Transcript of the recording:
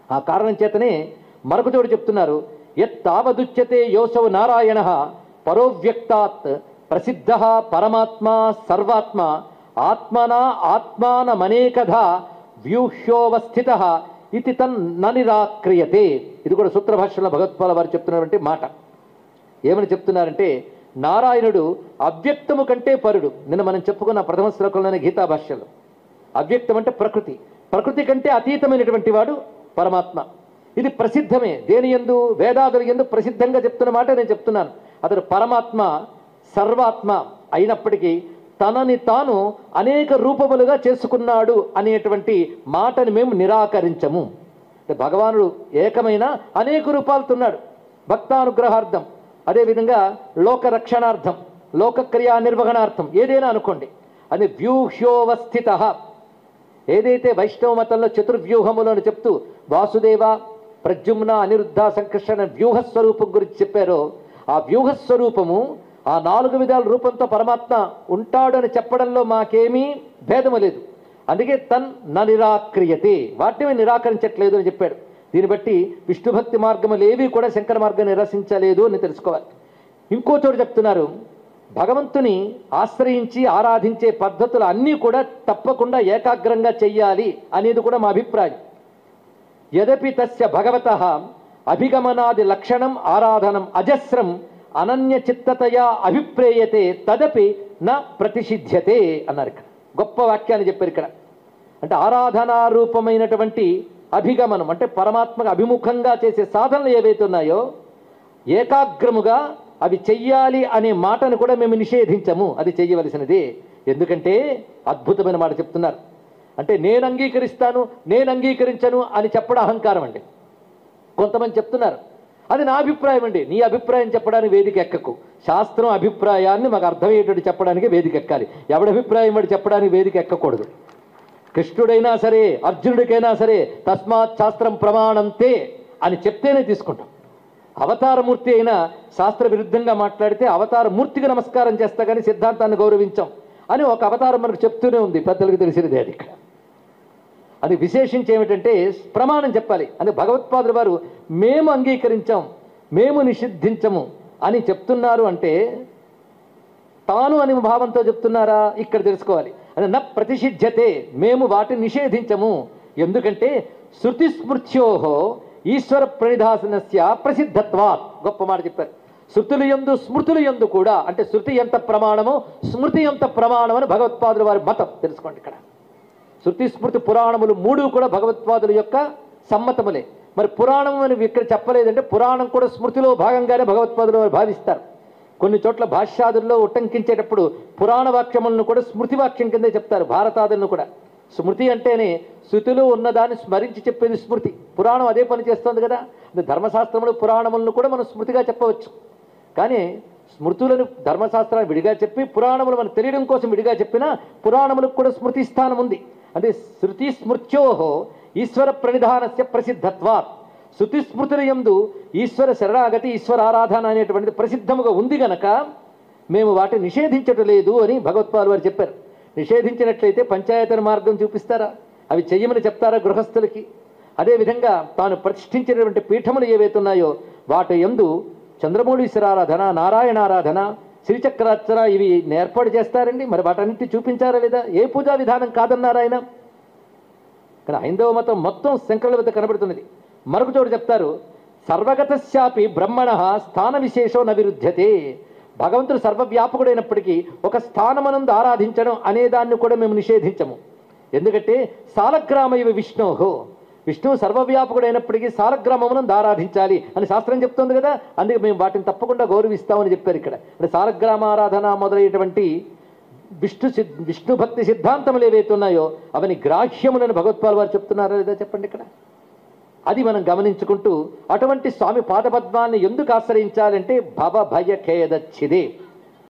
ఆ కారణం చేతనే మరొక చోటు చెప్తున్నారు ఎత్తావదుచ్యతే యోసవ నారాయణ పరోవ్యక్తాత్ ప్రసిద్ధ పరమాత్మ సర్వాత్మ ఆత్మనా ఆత్మానమనేకధా వ్యూహ్యోవస్థిత ఇది తన్ నిరాక్రియతే ఇది కూడా సూత్రభాషలో భగవత్పాల వారు చెప్తున్నటువంటి మాట ఏమని చెప్తున్నారంటే నారాయణుడు అవ్యక్తము కంటే పరుడు నిన్న మనం చెప్పుకున్న ప్రథమ శ్లోకంలోని గీతా భాష్యలో అవ్యక్తం అంటే ప్రకృతి ప్రకృతి కంటే అతీతమైనటువంటి వాడు పరమాత్మ ఇది ప్రసిద్ధమే దేని ఎందు వేదాదుల ఎందు ప్రసిద్ధంగా చెప్తున్న మాట నేను చెప్తున్నాను అతడు పరమాత్మ సర్వాత్మ అయినప్పటికీ తనని తాను అనేక రూపములుగా చేసుకున్నాడు అనేటువంటి మాటని మేము నిరాకరించము అంటే భగవానుడు ఏకమైన అనేక రూపాలతో ఉన్నాడు భక్తానుగ్రహార్థం అదేవిధంగా లోక రక్షణార్థం లోకక్రియా నిర్వహణార్థం ఏదైనా అనుకోండి అది వ్యూహ్యోవస్థిత ఏదైతే వైష్ణవ మతంలో చతుర్వ్యూహములను చెప్తూ వాసుదేవ ప్రద్యుమ్న అనిరుద్ధ సంకర్షణ వ్యూహ స్వరూపం గురించి చెప్పారో ఆ వ్యూహ స్వరూపము ఆ నాలుగు విధాల రూపంతో పరమాత్మ ఉంటాడు అని చెప్పడంలో మాకేమీ భేదము లేదు అందుకే తన్ న నిరాక్రియతే వాటిని మేము నిరాకరించట్లేదు అని చెప్పాడు దీన్ని బట్టి విష్ణు భక్తి మార్గములు ఏవి కూడా శంకర మార్గం నిరసించలేదు అని తెలుసుకోవాలి ఇంకో చోటు చెప్తున్నారు భగవంతుని ఆశ్రయించి ఆరాధించే పద్ధతులు అన్నీ కూడా తప్పకుండా ఏకాగ్రంగా చెయ్యాలి అనేది కూడా మా అభిప్రాయం యదపి తస్య భగవత అభిగమనాది లక్షణం ఆరాధనం అజస్రం అనన్య చిత్తతయా అభిప్రేయతే తదపి న ప్రతిషిధ్యతే అన్నారు ఇక్కడ గొప్ప వాక్యాన్ని చెప్పారు ఇక్కడ అంటే ఆరాధనారూపమైనటువంటి అభిగమనం అంటే పరమాత్మకు అభిముఖంగా చేసే సాధనలు ఏవైతే ఉన్నాయో ఏకాగ్రముగా అవి చెయ్యాలి అనే మాటను కూడా మేము నిషేధించము అది చెయ్యవలసినది ఎందుకంటే అద్భుతమైన మాట చెప్తున్నారు అంటే నేను అంగీకరిస్తాను నేను అంగీకరించను అని చెప్పడం అహంకారం అండి కొంతమంది చెప్తున్నారు అది నా అభిప్రాయం అండి నీ అభిప్రాయం చెప్పడానికి వేదిక ఎక్కకు శాస్త్రం అభిప్రాయాన్ని మాకు అర్థమయ్యేటట్టు చెప్పడానికి వేదిక ఎక్కాలి ఎవడి అభిప్రాయం వాడు చెప్పడానికి వేదిక ఎక్కకూడదు కృష్ణుడైనా సరే అర్జునుడికైనా సరే తస్మాత్ శాస్త్రం ప్రమాణంతే అని చెప్తేనే తీసుకుంటాం అవతారమూర్తి అయినా శాస్త్ర విరుద్ధంగా మాట్లాడితే అవతారమూర్తికి నమస్కారం చేస్తా కానీ సిద్ధాంతాన్ని గౌరవించాం అని ఒక అవతారం మనకు చెప్తూనే ఉంది పెద్దలకు తెలిసినది అది ఇక్కడ అది విశేషించి ఏమిటంటే ప్రమాణం చెప్పాలి అని భగవత్పాదుల వారు మేము అంగీకరించాం మేము నిషిద్ధించము అని చెప్తున్నారు అంటే తాను అని భావంతో చెప్తున్నారా ఇక్కడ తెలుసుకోవాలి అది న ప్రతిషిధ్యతే మేము వాటిని నిషేధించము ఎందుకంటే శృతి స్మృత్యోహో ఈశ్వర ప్రణిధాసనస్య ప్రసిద్ధత్వాత్ గొప్ప మాట చెప్పారు శృతులు ఎందు స్మృతులు ఎందు కూడా అంటే శృతి ఎంత ప్రమాణమో స్మృతి ఎంత ప్రమాణం అని భగవత్పాదుల వారి మతం తెలుసుకోండి ఇక్కడ శృతి స్మృతి పురాణములు మూడు కూడా భగవత్పాదుల యొక్క సమ్మతములే మరి పురాణం అని ఇక్కడ చెప్పలేదంటే పురాణం కూడా స్మృతిలో భాగంగానే భగవత్పాదులు వారు భావిస్తారు కొన్ని చోట్ల భాష్యాదుల్లో ఉటంకించేటప్పుడు పురాణ వాక్యములను కూడా స్మృతి వాక్యం కిందే చెప్తారు భారతాదులను కూడా స్మృతి అంటేనే శృతిలో ఉన్నదాన్ని స్మరించి చెప్పేది స్మృతి పురాణం అదే పని చేస్తుంది కదా అది ధర్మశాస్త్రములు పురాణములను కూడా మనం స్మృతిగా చెప్పవచ్చు కానీ స్మృతులను ధర్మశాస్త్రాన్ని విడిగా చెప్పి పురాణములు మనకు తెలియడం కోసం విడిగా చెప్పినా పురాణములకు కూడా స్మృతి స్థానం ఉంది అదే శృతి స్మృత్యోహో ఈశ్వర ప్రణిధానస్య ప్రసిద్ధత్వాత్ శృతి స్మృతుల యందు ఈశ్వర శరణాగతి ఈశ్వర ఆరాధన అనేటువంటిది ప్రసిద్ధముగా ఉంది గనక మేము వాటిని నిషేధించటం లేదు అని భగవత్పాల్ వారు చెప్పారు నిషేధించినట్లయితే పంచాయతన మార్గం చూపిస్తారా అవి చెయ్యమని చెప్తారా గృహస్థులకి అదేవిధంగా తాను ప్రతిష్ఠించినటువంటి పీఠములు ఏవైతే ఉన్నాయో వాటి ఎందు చంద్రమౌళీశ్వర ఆరాధన నారాయణారాధన శ్రీచక్రార్చన ఇవి ఏర్పాటు చేస్తారండి మరి వాటన్నిటి చూపించారా లేదా ఏ పూజా విధానం కాదన్నారు ఆయన ఇక్కడ హైందవ మతం మొత్తం శంకరుల వద్ద కనబడుతున్నది మరొక చోటు చెప్తారు సర్వగతశాపి బ్రహ్మణ స్థాన విశేషం నవిరుధ్యతే భగవంతుడు సర్వవ్యాపకుడైనప్పటికీ ఒక స్థానమనందు ఆరాధించడం అనే దాన్ని కూడా మేము నిషేధించము ఎందుకంటే సాలగ్రామ ఇవి విష్ణోహో విష్ణువు సర్వవ్యాపకుడైనప్పటికీ సాలగ్రామమునందు ఆరాధించాలి అని శాస్త్రం చెప్తుంది కదా అందుకే మేము వాటిని తప్పకుండా గౌరవిస్తామని చెప్పారు ఇక్కడ అంటే సాలగ్రామ ఆరాధన మొదలైనటువంటి విష్ణు సిద్ విష్ణు భక్తి సిద్ధాంతములు ఏవైతే ఉన్నాయో అవని గ్రాహ్యములను భగవత్పాల్ వారు చెప్తున్నారా లేదా చెప్పండి ఇక్కడ అది మనం గమనించుకుంటూ అటువంటి స్వామి పాదపద్మాన్ని ఎందుకు ఆశ్రయించాలంటే భవ భయ ఖేదచ్చిదే